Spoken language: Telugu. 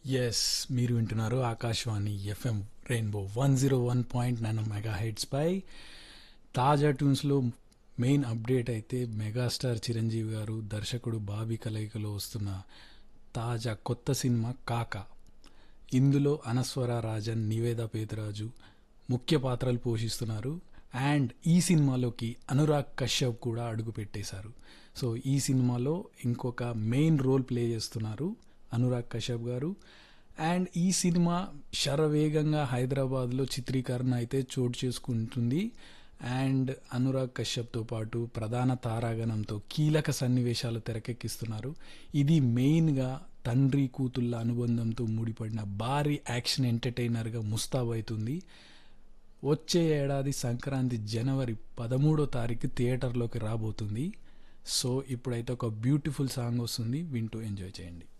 ఎస్ మీరు వింటున్నారు Akashvani FM Rainbow one zero one point nine megahertz పై తాజా ట్యూన్స్లో మెయిన్ అప్డేట్ అయితే మెగాస్టార్ చిరంజీవి గారు దర్శకుడు బాబీ కలయికలో వస్తున్న తాజా కొత్త సినిమా కాక ఇందులో అనస్వర రాజన్ నివేద పేదరాజు ముఖ్య పాత్రలు పోషిస్తున్నారు అండ్ ఈ సినిమాలోకి అనురాగ్ కశ్యప్ కూడా అడుగు పెట్టేశారు సో ఈ సినిమాలో ఇంకొక మెయిన్ రోల్ ప్లే చేస్తున్నారు అనురాగ్ కశ్యప్ గారు అండ్ ఈ సినిమా శరవేగంగా హైదరాబాద్లో చిత్రీకరణ అయితే చోటు చేసుకుంటుంది అండ్ అనురాగ్ కశ్యప్తో పాటు ప్రధాన తారాగణంతో కీలక సన్నివేశాలు తెరకెక్కిస్తున్నారు ఇది మెయిన్గా తండ్రి కూతుళ్ళ అనుబంధంతో ముడిపడిన భారీ యాక్షన్ ఎంటర్టైనర్గా ముస్తాబవుతుంది వచ్చే ఏడాది సంక్రాంతి జనవరి పదమూడో తారీఖు థియేటర్లోకి రాబోతుంది సో ఇప్పుడైతే ఒక బ్యూటిఫుల్ సాంగ్ వస్తుంది వింటూ ఎంజాయ్ చేయండి